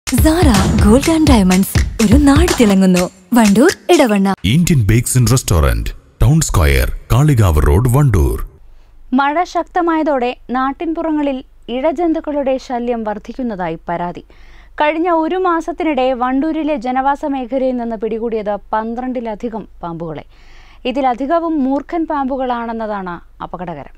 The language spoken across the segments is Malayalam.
സാറ ഗോൾഡ് ആൻഡ് ഡയമണ്ട്സ് ഒരു നാട് തിളങ്ങുന്നു Wandoor Edavanna Indian bakes and restaurant town square Kalikavu road Wandoor മഴ ശക്തമായതോടെ നാട്ടിൻപുറങ്ങളിൽ ഇഴജന്തുക്കളുടെ ശല്യം വർദ്ധിക്കുന്നതായി പരാതി കഴിഞ്ഞ ഒരു മാസത്തിനിടെ വണ്ടൂരിലെ ജനവാസ മേഖലയിൽ നിന്ന് പിടികൂടിയത് പന്ത്രണ്ടിലധികം പാമ്പുകളെ ഇതിലധികവും മൂർഖൻ പാമ്പുകളാണെന്നതാണ് അപകടകരം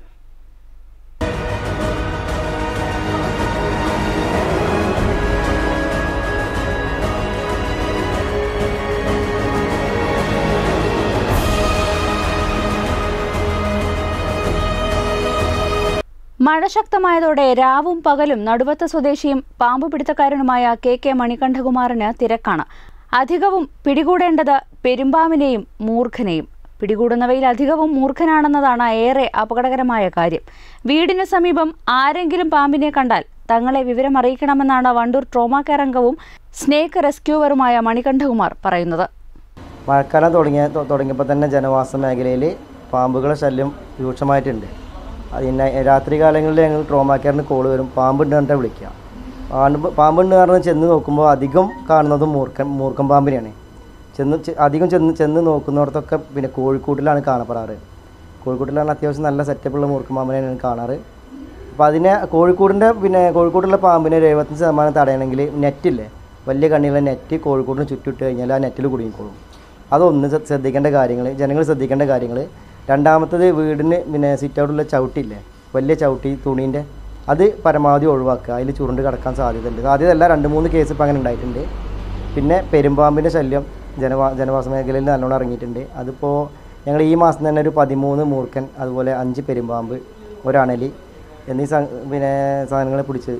മഴ ശക്തമായതോടെ രാവും പകലും നടുവത്ത സ്വദേശിയും പാമ്പ് പിടുത്തക്കാരനുമായ കെ കെ മണികണ്ഠകുമാറിന് തിരക്കാണ് അധികവും പിടികൂടേണ്ടത് പെരുമ്പാമ്പിനെയും മൂർഖനെയും പിടികൂടുന്നവയിൽ അധികവും മൂർഖനാണെന്നതാണ് ഏറെ അപകടകരമായ കാര്യം വീടിന് സമീപം ആരെങ്കിലും പാമ്പിനെ കണ്ടാൽ തങ്ങളെ വിവരം അറിയിക്കണമെന്നാണ് വണ്ടൂർ ട്രോമാ കെയർ അംഗവും സ്നേക്ക് റെസ്ക്യൂവറുമായ മണികണ്ഠകുമാർ പറയുന്നത് മഴക്കാലം തുടങ്ങിയ തൊ- തുടങ്ങിയപ്പോൾ തന്നെ ജനവാസ മേഖലയിൽ പാമ്പുകളുടെ ശല്യം രൂക്ഷമായിട്ടുണ്ട് അതിന് രാത്രി കാലങ്ങളിൽ ഞങ്ങൾ ട്രോമാ കെയറിന് കോൾ വരും പാമ്പുണ്ട് കണ്ടിട്ട് വിളിക്കുക പാമ്പ് പാമ്പുണ്ട് പറഞ്ഞ് ചെന്ന് നോക്കുമ്പോൾ അധികം കാണുന്നതും മൂർഖൻ മൂർഖൻ പാമ്പിനെയാണ് ചെന്ന് ചെ- അധികം ചെന്ന് ചെന്ന് നോക്കുന്നിടത്തൊക്കെ പിന്നെ കോഴിക്കൂട്ടിലാണ് കാണപ്പെടാറ് കോഴിക്കൂട്ടിലാണ് അത്യാവശ്യം നല്ല സെറ്റപ്പുള്ള മൂർഖൻ പാമ്പിനെയാണ് കാണാറ് അപ്പോൾ അതിനെ കോഴിക്കോടിൻ്റെ പിന്നെ കോഴിക്കോടുള്ള പാമ്പിനെ ഒരു എഴുപത്തഞ്ച് ശതമാനം തടയണമെങ്കിൽ നെറ്റില്ലേ വലിയ കണ്ണിയുള്ള നെറ്റ് കോഴിക്കോടിന് ചുറ്റിട്ട് കഴിഞ്ഞാൽ ആ നെറ്റിൽ കുടുങ്ങിക്കോളും അതൊന്ന് ശ്ര- ശ്രദ്ധിക്കേണ്ട കാര്യങ്ങൾ ജനങ്ങൾ ശ്രദ്ധിക്കേണ്ട കാര്യങ്ങൾ രണ്ടാമത്തത് വീടിന് പിന്നെ സിറ്റ് ഔട്ടുള്ള ചവിട്ടില്ലേ വലിയ ചവിട്ടി തുണീൻ്റെ അത് പരമാവധി ഒഴിവാക്കുക അതിൽ ചുരുണ്ട് കിടക്കാൻ സാധ്യതയുണ്ട് സാധ്യതയല്ല രണ്ട് മൂന്ന് കേസ് ഇപ്പം അങ്ങനെ ഉണ്ടായിട്ടുണ്ട് പിന്നെ പെരുമ്പാമ്പിൻ്റെ ശല്യം ജനവാ ജനവാസ മേഖലയിൽ നല്ലോണം ഇറങ്ങിയിട്ടുണ്ട് അതിപ്പോൾ ഞങ്ങൾ ഈ മാസം തന്നെ ഒരു പതിമൂന്ന് മൂർഖൻ അതുപോലെ അഞ്ച് പെരുമ്പാമ്പ് ഒരണലി എന്നീ സാ പിന്നെ സാധനങ്ങളെ പിടിച്ച്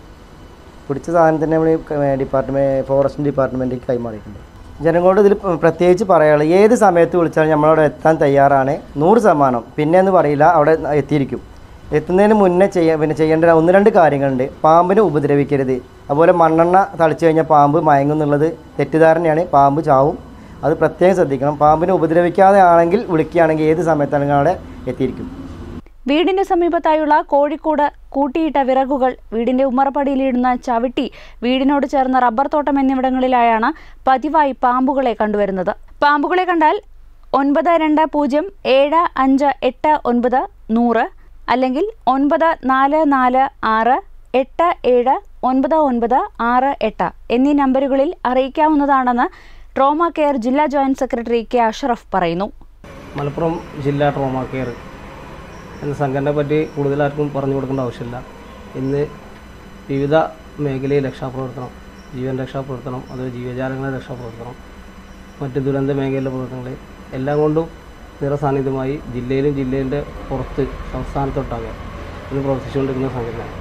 പിടിച്ച സാധനത്തിനെ നമ്മൾ ഡിപ്പാർട്ട്മെൻറ്റ് ഫോറസ്റ്റ് ഡിപ്പാർട്ട്മെൻറ്റിലേക്ക് കൈമാറിയിട്ടുണ്ട് ജനങ്ങളോട് ഇതിൽ പ- പ്രത്യേകിച്ച് പറയാനുള്ളത് ഏത് സമയത്ത് വിളിച്ചാലും നമ്മളവിടെ എത്താൻ തയ്യാറാണ് നൂറ് ശതമാനം പിന്നെ എന്ന് പറയില്ല അവിടെ എത്തിയിരിക്കും എത്തുന്നതിന് മുന്നേ ചെയ്യാൻ പിന്നെ ചെയ്യേണ്ട ഒന്ന് രണ്ട് കാര്യങ്ങളുണ്ട് പാമ്പിനെ ഉപദ്രവിക്കരുത് അതുപോലെ മണ്ണെണ്ണ തളിച്ചു കഴിഞ്ഞാൽ പാമ്പ് മയങ്ങും എന്നുള്ളത് തെറ്റിദ്ധാരണയാണ് പാമ്പ് ചാവും അത് പ്രത്യേകം ശ്രദ്ധിക്കണം പാമ്പിനെ ഉപദ്രവിക്കാതെ ആണെങ്കിൽ വിളിക്കുകയാണെങ്കിൽ ഏത് സമയത്താണെങ്കിൽ അവിടെ എത്തിയിരിക്കും വീടിന് സമീപത്തായുള്ള കോഴിക്കോട് കൂട്ടിയിട്ട വിറകുകൾ വീടിന്റെ ഉമ്മറപ്പടിയിലിടുന്ന ചവിട്ടി വീടിനോട് ചേർന്ന റബ്ബർ തോട്ടം എന്നിവിടങ്ങളിലായാണ് പതിവായി പാമ്പുകളെ കണ്ടുവരുന്നത് പാമ്പുകളെ കണ്ടാൽ ഒൻപത് രണ്ട് പൂജ്യം ഏഴ് അഞ്ച് എട്ട് ഒൻപത് നൂറ് അല്ലെങ്കിൽ ഒൻപത് നാല് നാല് ആറ് എട്ട് ഏഴ് ഒൻപത് ഒൻപത് ആറ് എട്ട് എന്നീ നമ്പറുകളിൽ അറിയിക്കാവുന്നതാണെന്ന് ട്രോമ കെയർ ജില്ലാ ജോയിന്റ് സെക്രട്ടറി കെ അഷറഫ് പറയുന്നു മലപ്പുറം ജില്ലാ ട്രോമാ കെയർ എന്ന സംഘടനയെ പറ്റി കൂടുതൽ ആർക്കും പറഞ്ഞു കൊടുക്കേണ്ട ആവശ്യമില്ല ഇന്ന് വിവിധ മേഖലയിൽ രക്ഷാപ്രവർത്തനം ജീവൻ രക്ഷാപ്രവർത്തനം അത് ജീവജാലങ്ങളെ രക്ഷാപ്രവർത്തനം മറ്റ് ദുരന്ത മേഖലയിലെ പ്രവർത്തനങ്ങൾ എല്ലാം കൊണ്ടും നിറസാന്നിധ്യമായി ജില്ലയിലും ജില്ലയുടെ പുറത്ത് സംസ്ഥാനത്തൊട്ടാകെ ഇന്ന് പ്രവർത്തിച്ചുകൊണ്ടിരിക്കുന്ന സംഘടനയാണ്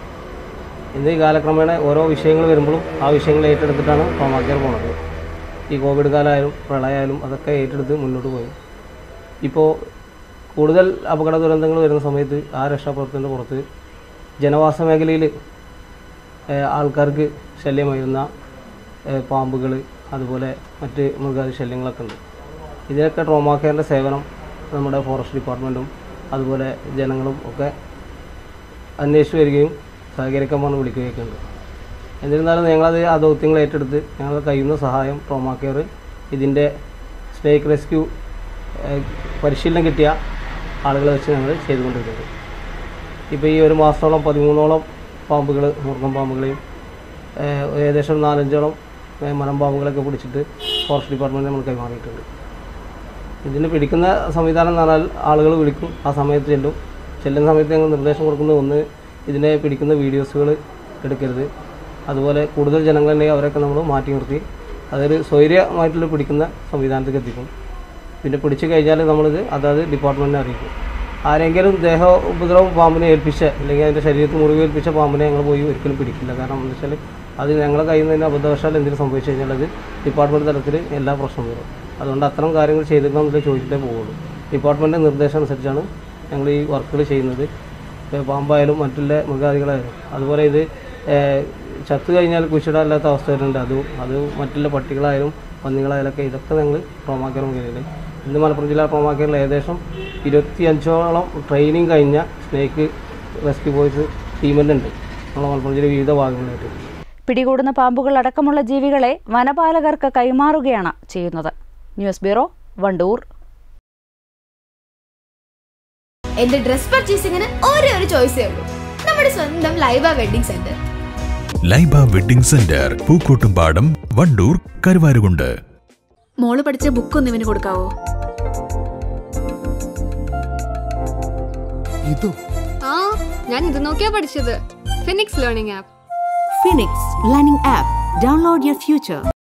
ഇന്ന് ഈ കാലക്രമേണ ഓരോ വിഷയങ്ങൾ വരുമ്പോഴും ആ വിഷയങ്ങൾ ഏറ്റെടുത്തിട്ടാണ് ട്രോമാ കെയർ പോകുന്നത് ഈ കോവിഡ് കാലമായാലും പ്രളയമായാലും അതൊക്കെ ഏറ്റെടുത്ത് മുന്നോട്ട് പോയി ഇപ്പോൾ കൂടുതൽ അപകട ദുരന്തങ്ങൾ വരുന്ന സമയത്ത് ആ രക്ഷാപ്രവർത്തനത്തിൻ്റെ പുറത്ത് ജനവാസ മേഖലയിൽ ആൾക്കാർക്ക് ശല്യമായിരുന്ന പാമ്പുകൾ അതുപോലെ മറ്റ് മൃഗാതി ശല്യങ്ങളൊക്കെ ഉണ്ട് ഇതിനൊക്കെ ട്രോമാ കെയറിൻ്റെ സേവനം നമ്മുടെ ഫോറസ്റ്റ് ഡിപ്പാർട്ട്മെൻറ്റും അതുപോലെ ജനങ്ങളും ഒക്കെ അന്വേഷിച്ച് വരികയും സഹകരിക്കാൻ പറഞ്ഞ് വിളിക്കുകയൊക്കെ ഉണ്ട് എന്നിരുന്നാലും ഞങ്ങളത് ആ ദൗത്യങ്ങൾ ഏറ്റെടുത്ത് ഞങ്ങൾ കഴിയുന്ന സഹായം ട്രോമാ കെയർ ഇതിൻ്റെ സ്നേക്ക് റെസ്ക്യൂ ഏഹ്, പരിശീലനം കിട്ടിയ ആളുകളെ വെച്ച് ഞങ്ങൾ ചെയ്തുകൊണ്ടിരിക്കുന്നത് ഇപ്പോൾ ഈ ഒരു മാസത്തോളം പതിമൂന്നോളം പാമ്പുകൾ മൂർഖം പാമ്പുകളെയും ഏഹ്, ഏകദേശം നാലഞ്ചോളം ഏഹ്, മരം പാമ്പുകളൊക്കെ പിടിച്ചിട്ട് ഫോറസ്റ്റ് ഡിപ്പാർട്ട്മെൻറ്റ് നമ്മൾ കൈമാറിയിട്ടുണ്ട് ഇതിന് പിടിക്കുന്ന സംവിധാനം എന്ന് പറഞ്ഞാൽ ആളുകൾ വിളിക്കും ആ സമയത്ത് ചെല്ലും ചെല്ലുന്ന സമയത്ത് ഞങ്ങൾ നിർദ്ദേശം കൊടുക്കുന്നത് ഒന്ന് ഇതിനെ പിടിക്കുന്ന വീഡിയോസുകൾ എടുക്കരുത് അതുപോലെ കൂടുതൽ ജനങ്ങളുണ്ടെങ്കിൽ അവരൊക്കെ നമ്മൾ മാറ്റി നിർത്തി അതൊരു സ്വൈര്യമായിട്ടുള്ള പിടിക്കുന്ന സംവിധാനത്തേക്ക് എത്തിക്കും പിന്നെ പിടിച്ചു കഴിഞ്ഞാൽ നമ്മളിത് അതാത് ഡിപ്പാർട്ട്മെൻറ്റിനെ അറിയിക്കും ആരെങ്കിലും ദേഹ ഉപദ്രവം പാമ്പിനെ ഏൽപ്പിച്ച അല്ലെങ്കിൽ അതിൻ്റെ ശരീരത്തിൽ മുറിവേൽപ്പിച്ച പാമ്പിനെ ഞങ്ങൾ പോയി ഒരിക്കലും പിടിക്കില്ല കാരണം എന്താ വെച്ചാൽ അത് ഞങ്ങളെ കയ്യിൽ നിന്ന് തന്നെ അബദ്ധവശാൽ എന്തെങ്കിലും സംഭവിച്ചു കഴിഞ്ഞാൽ അത് ഡിപ്പാർട്ട്മെൻറ്റ് തലത്തിൽ എല്ലാ പ്രശ്നവും വരും അതുകൊണ്ട് അത്തരം കാര്യങ്ങൾ ചെയ്തിട്ടുണ്ടെന്ന് ചോദിച്ചിട്ടേ പോവുള്ളൂ ഡിപ്പാർട്ട്മെൻറ്റ് നിർദ്ദേശം അനുസരിച്ചാണ് ഞങ്ങൾ ഈ വർക്കുകൾ ചെയ്യുന്നത് ഇപ്പോൾ പാമ്പായാലും മറ്റുള്ള മൃഗാദികളായാലും അതുപോലെ ഇത് ഏഹ്, ചത്തു കഴിഞ്ഞാൽ കുഴിച്ചിടാനില്ലാത്ത അവസ്ഥ വരുന്നുണ്ട് അതും അത് മറ്റുള്ള പട്ടികളായാലും പന്നികളായാലൊക്കെ ഇതൊക്കെ ഞങ്ങൾ ട്രോമാക്കർ മുഖേന ഇന്ന് മലപ്പുറം ജില്ലാ ട്രോമാക്കറിൽ ഏകദേശം ഇരുപത്തി അഞ്ചോളം ട്രെയിനിങ് കഴിഞ്ഞ സ്നേക്ക് റെസ്ക്യൂ ബോയ്സ് ടീം തന്നെ ഉണ്ട് നമ്മളെ മലപ്പുറം ജില്ലയിൽ വിവിധ ഭാഗങ്ങളിലായിട്ട് പിടികൂടുന്ന പാമ്പുകൾ അടക്കമുള്ള ജീവികളെ വനപാലകർക്ക് കൈമാറുകയാണ് ചെയ്യുന്നത് ന്യൂസ് ബ്യൂറോ വണ്ടൂർ എന്റെ ഡ്രസ് പർച്ചേസിങ്ങിന് ഒരേ ഒരു ചോയ്സേ ഉള്ളൂ നമ്മുടെ സ്വന്തം Laiba wedding centre Laiba wedding centre Pookkottumpadam Wandoor Karuvarakundu മോള് പഠിച്ച ബുക്ക് ഒന്ന് ഇവന് കൊടുക്കാവോ ഇതോ ആ ഞാൻ ഇത് നോക്കിയാ പഠിച്ചത് Phoenix learning app Phoenix Learning App. Download your future.